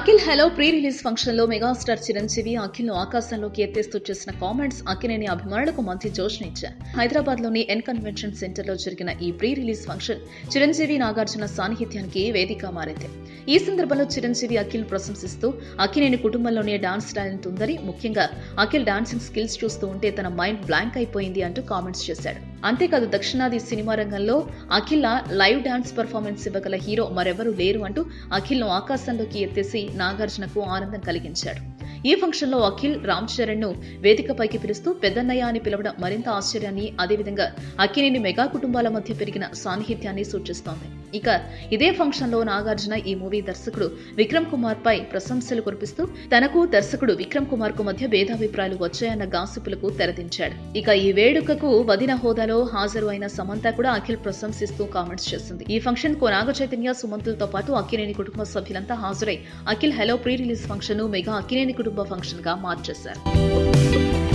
Akhil hello pre release function లో megastar Chiranjeevi Akhil ను ఆకాశంలోకి ఎత్తేస్తూ చేసిన కామెంట్స్ అఖినేని అభిమానులకు మంచి జోష్నిచ్చాయి హైదరాబాద్ లోని ఎన్ కన్వెన్షన్ సెంటర్ లో జరిగిన ఈ pre release function Chiranjeevi Nagarjuna సాన్నిహిత్యానికి వేదిక మారింది ఈ సందర్భంలో చిరంజీవి అఖిల్ ప్రశంసిస్తూ అఖినేని కుటుంబంలోనే డాన్స్ టాలెంట్ ఉందని ముఖ్యంగా అఖిల్ డాన్సింగ్ స్కిల్స్ చూస్తూ ఉంటే తన మైండ్ బ్లాంక్ అయిపోయింది అంటూ కామెంట్స్ చేశాడు అంతేకాదు దక్షిణాది సినిమా రంగంలో అఖిల్ లైవ్ డాన్స్ పర్ఫార్మెన్స్ ఇవ్వగల హీరో మరెవరూ లేరు అంటూ అఖిల్ ను ఆకాశంలోకి ఎత్తేసి నాగార్జునకు ఆనందం కలిగించాడు ఈ ఫంక్షన్ లో అఖిల్ రామ్ చరణ్ ను వేదికపైకి పిలుస్తూ పెద్దన్నయ్య అని పిలవడం మరింత ఆశ్చర్యాన్ని అదేవిధంగా అక్కినేని మెగా కుటుంబాల మధ్య పెరిగిన సాన్నిహిత్యాన్ని సూచిస్తోంది ఇక ఇదే ఫంక్షన్ లో నాగార్జున ఈ మూవీ దర్శకుడు విక్రమ్ కుమార్ పై ప్రశంసలు కురిపిస్తూ తనకు దర్శకుడు విక్రమ్ కుమార్ కు మధ్య భేదాభిప్రాయాలు వచ్చాయన్న గాసిపులకు తెరదించాడు ఇక ఈ వేడుకకు వదిన హోదాలో హాజరు అయిన సమంత కూడా అఖిల్ ప్రశంసిస్తూ కామెంట్స్ చేసింది ఈ ఫంక్షన్ కు నాగ చైతన్య సుమంతులతో పాటు అక్కినేని కుటుంబ సభ్యులంతా హాజరై Akhil hello pre release function ను మెగా అక్కినేని కుటుంబ ఫంక్షన్ గా మార్చేశారు